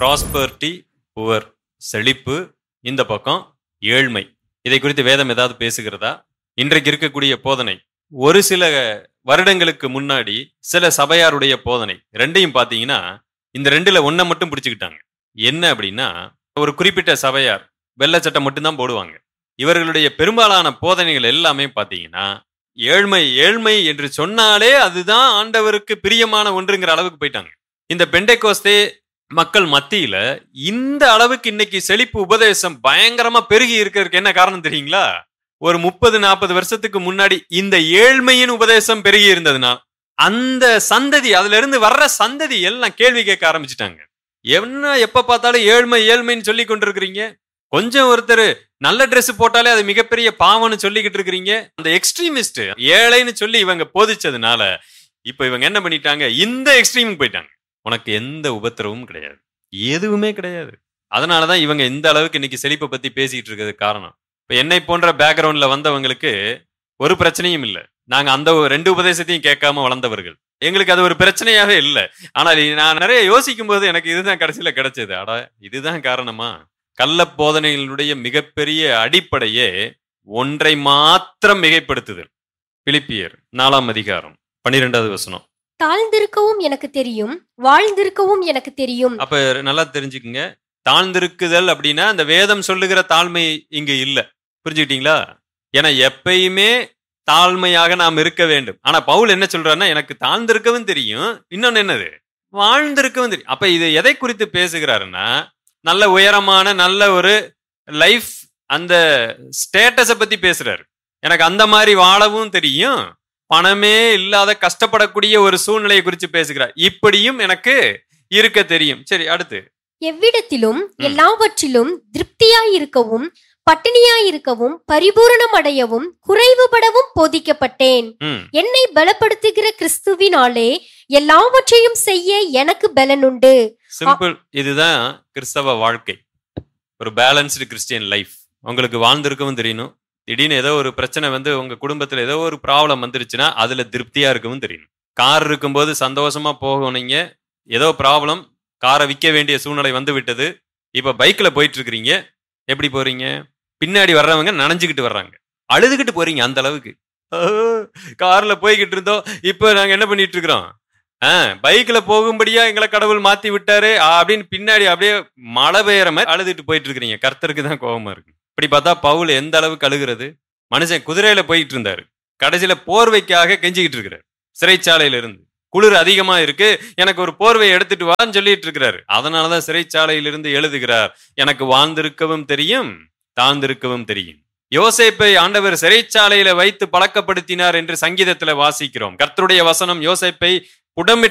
prosperity poor செழிப்பு இந்த பக்கம் ஏழ்மை இதை குறித்து வேதம் ஏதாவது பேசுகிறதா இன்றைக்கு இருக்கக்கூடிய போதனை ஒரு சில வருடங்களுக்கு முன்னாடி சில சபையாருடைய போதனை ரெண்டையும் பார்த்தீங்கன்னா இந்த ரெண்டுல ஒன்றை மட்டும் பிடிச்சுக்கிட்டாங்க என்ன அப்படின்னா ஒரு குறிப்பிட்ட சபையார் வெள்ளை சட்டை மட்டும்தான் போடுவாங்க இவர்களுடைய பெரும்பாலான போதனைகள் எல்லாமே பார்த்தீங்கன்னா ஏழ்மை ஏழ்மை என்று சொன்னாலே அதுதான் ஆண்டவருக்கு பிரியமான ஒன்றுங்கிற அளவுக்கு போயிட்டாங்க இந்த பெண்டெகோஸ்தே மக்கள் மத்தியில இந்த அளவுக்கு இன்னைக்கு செழிப்பு உபதேசம் பயங்கரமா பெருகி இருக்கிறதுக்கு என்ன காரணம் தெரியுங்களா ஒரு முப்பது நாற்பது வருஷத்துக்கு முன்னாடி இந்த ஏழ்மையின் உபதேசம் பெருகி இருந்ததுன்னா அந்த சந்ததி அதுல இருந்து வர்ற சந்ததி எல்லாம் கேள்வி கேட்க ஆரம்பிச்சிட்டாங்க என்ன எப்ப பார்த்தாலும் ஏழ்மை ஏழ்மைன்னு சொல்லி கொண்டிருக்கிறீங்க கொஞ்சம் ஒருத்தர் நல்ல Dress போட்டாலே அது மிகப்பெரிய பாவம்னு சொல்லிக்கிட்டு இருக்கிறீங்க அந்த எக்ஸ்ட்ரீமிஸ்ட் ஏழைன்னு சொல்லி இவங்க போதிச்சதுனால இப்ப இவங்க என்ன பண்ணிட்டாங்க இந்த எக்ஸ்ட்ரீமுக்கு போயிட்டாங்க உனக்கு எந்த உபத்திரவும் கிடையாது எதுவுமே கிடையாது அதனாலதான் இவங்க இந்த அளவுக்கு இன்னைக்கு செழிப்பை பத்தி பேசிட்டு இருக்கிறது காரணம் இப்ப என்னை போன்ற பேக்ரவுண்ட்ல வந்தவங்களுக்கு ஒரு பிரச்சனையும் இல்லை நாங்க அந்த ஒரு ரெண்டு உபதேசத்தையும் கேட்காம வளர்ந்தவர்கள் எங்களுக்கு அது ஒரு பிரச்சனையாவே இல்லை ஆனால் நான் நிறைய யோசிக்கும் போது எனக்கு இதுதான் கடைசியில கிடைச்சது அட இதுதான் காரணமா கள்ள போதனைகளுடைய மிகப்பெரிய அடிப்படையே ஒன்றை மாத்திரம் மிகைப்படுத்துதல் பிலிப்பியர் நாலாம் அதிகாரம் பன்னிரெண்டாவது வசனம் தாழ்ந்திருக்கவும் எனக்கு தெரியும் வாழ்ந்திருக்கவும் எனக்கு தெரியும் அப்ப நல்லா தெரிஞ்சுக்குங்க தாழ்ந்திருக்குதல் அப்படின்னா அந்த வேதம் சொல்லுகிற தாழ்மை இங்க இல்ல புரிஞ்சுக்கிட்டீங்களா ஏன்னா எப்பயுமே தாழ்மையாக நாம் இருக்க வேண்டும் ஆனா பவுல் என்ன சொல்றாருன்னா எனக்கு தாழ்ந்திருக்கவும் தெரியும் இன்னொன்னு என்னது வாழ்ந்திருக்கவும் தெரியும் அப்ப இது எதை குறித்து பேசுகிறாருன்னா நல்ல உயரமான நல்ல ஒரு லைஃப் அந்த ஸ்டேட்டஸை பத்தி பேசுறாரு எனக்கு அந்த மாதிரி வாழவும் தெரியும் பணமே இல்லாத கஷ்டப்படக்கூடிய ஒரு சூழ்நிலையை குறித்து பேசுகிறார் இப்படியும் எனக்கு இருக்க தெரியும் சரி அடுத்து எவ்விடத்திலும் எல்லாவற்றிலும் திருப்தியாயிருக்கவும் பட்டினியாயிருக்கவும் பரிபூரணம் அடையவும் குறைவுபடவும் போதிக்கப்பட்டேன் ம் என்னை பலப்படுத்துகிற கிறிஸ்துவினாலே எல்லாவற்றையும் செய்ய எனக்கு பலனுண்டு சிம்பிள் இதுதான் கிறிஸ்தவ வாழ்க்கை ஒரு பேலன்ஸ்டு கிறிஸ்டியன் லைஃப் உங்களுக்கு வாழ்ந்திருக்கவும் தெரியணும் திடீர்னு ஏதோ ஒரு பிரச்சனை வந்து உங்க குடும்பத்துல ஏதோ ஒரு ப்ராப்ளம் வந்துருச்சுன்னா அதுல திருப்தியா இருக்கவும் தெரியணும் கார் இருக்கும்போது சந்தோஷமா போகணுங்க ஏதோ ப்ராப்ளம் காரை விற்க வேண்டிய சூழ்நிலை வந்து விட்டது இப்ப பைக்ல போயிட்டு இருக்கிறீங்க எப்படி போறீங்க பின்னாடி வர்றவங்க நனைஞ்சுக்கிட்டு வர்றாங்க அழுதுகிட்டு போறீங்க அந்த அளவுக்கு கார்ல போய்கிட்டு இருந்தோம் இப்போ நாங்க என்ன பண்ணிட்டு இருக்கிறோம் பைக்ல போகும்படியா எங்களை கடவுள் மாத்தி விட்டாரு ஆ, அப்படின்னு பின்னாடி அப்படியே மழை பெய்யற மாதிரி அழுதுட்டு போயிட்டு இருக்கிறீங்க கர்த்தருக்கு தான் கோபமா இருக்கு இப்படி பார்த்தா பவுல் எந்த அளவுக்கு அழுகிறது மனுஷன் குதிரையில போயிட்டு இருந்தாரு கடைசியில போர்வைக்காக கெஞ்சிக்கிட்டு இருக்கிறாரு சிறைச்சாலையில இருந்து குளிர் அதிகமா இருக்கு எனக்கு ஒரு போர்வை எடுத்துட்டு வான்னு சொல்லிட்டு இருக்கிறாரு அதனாலதான் சிறைச்சாலையிலிருந்து எழுதுகிறார் எனக்கு வாழ்ந்திருக்கவும் தெரியும் தாழ்ந்திருக்கவும் தெரியும் யோசேப்பை ஆண்டவர் சிறைச்சாலையில வைத்து பழக்கப்படுத்தினார் என்று சங்கீதத்துல வாசிக்கிறோம் கர்த்தருடைய வசனம் யோசேப்பை புடமிட்டு